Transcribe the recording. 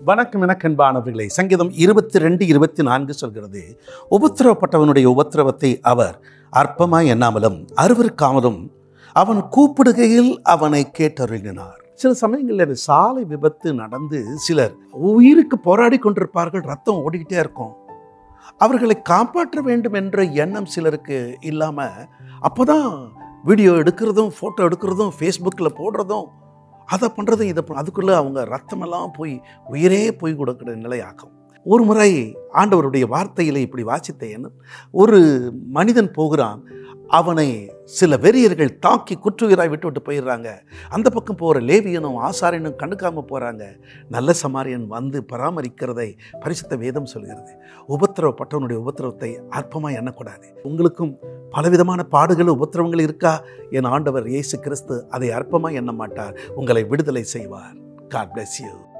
வணக்கம் எனக்கன்பானவர்களே சங்கீதம் இருபத்தி ரெண்டு இருபத்தி நான்கு சொல்கிறது உபத்திரவப்பட்டவனுடைய உபத்திரவத்தை அவர் அற்பமாய் எண்ணாமலும் அருவருக்காமலும் அவன் கூப்பிடுகையில் அவனை கேட்டருளினார் சில சமயங்களில் சாலை விபத்து நடந்து சிலர் உயிருக்கு போராடி கொண்டிருப்பார்கள் ரத்தம் ஓடிக்கிட்டே இருக்கும் அவர்களை காப்பாற்ற வேண்டும் என்ற எண்ணம் சிலருக்கு இல்லாமல் அப்போதான் வீடியோ எடுக்கிறதும் ஃபோட்டோ எடுக்கிறதும் ஃபேஸ்புக்கில் போடுறதும் அதை பண்ணுறதும் இதை பண்ண- அதுக்குள்ளே அவங்க ரத்தமெல்லாம் போய் உயிரே போய் கொடுக்கிற நிலையாக்கும் ஒரு முறை ஆண்டவருடைய வார்த்தையில் இப்படி வாசித்தேன் ஒரு மனிதன் போகிறான் அவனை சில வெறியர்கள் தாக்கி குற்றுயிராய் விட்டு விட்டு போயிடுறாங்க அந்த பக்கம் போகிற லேவியனும் ஆசாரியனும் கண்டுக்காமல் போகிறாங்க நல்ல சமாரியன் வந்து பராமரிக்கிறதை பரிசுத்த வேதம் சொல்கிறது உபத்திரவப்பட்டவனுடைய உபத்திரவத்தை அற்பமாக எண்ணக்கூடாது உங்களுக்கும் பலவிதமான பாடுகள் உபத்திரவங்கள் இருக்கா என் ஆண்டவர் இயேசு கிறிஸ்து அதை அற்பமாக எண்ண மாட்டார் உங்களை விடுதலை செய்வார் காட் bless you